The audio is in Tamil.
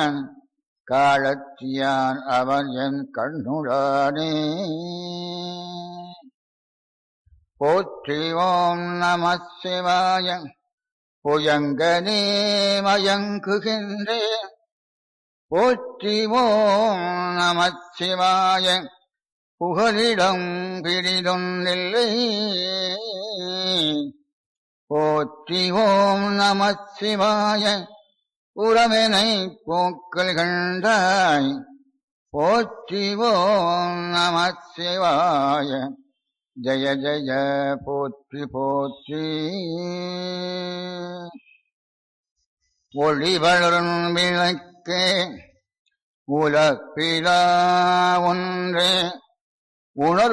காணன் காலத்தியான் அவன் என் கண்ணுடானே போற்றி ஓம் நம சிவாய புயங்கனே மயங்குகின்றேன் போற்றி ஓம் நம சிவாய புகலிடம் பிரிதொன்னில்லை போற்றி ஓம் நம சிவாய உறவினை போக்கல் கண்டாய் போற்றி ஓம் நம சிவாய ஜய ஜய போற்றி போற்றி ஒளி வளரும் விளக்கே உலப்பிலா ஒன்றே உணர்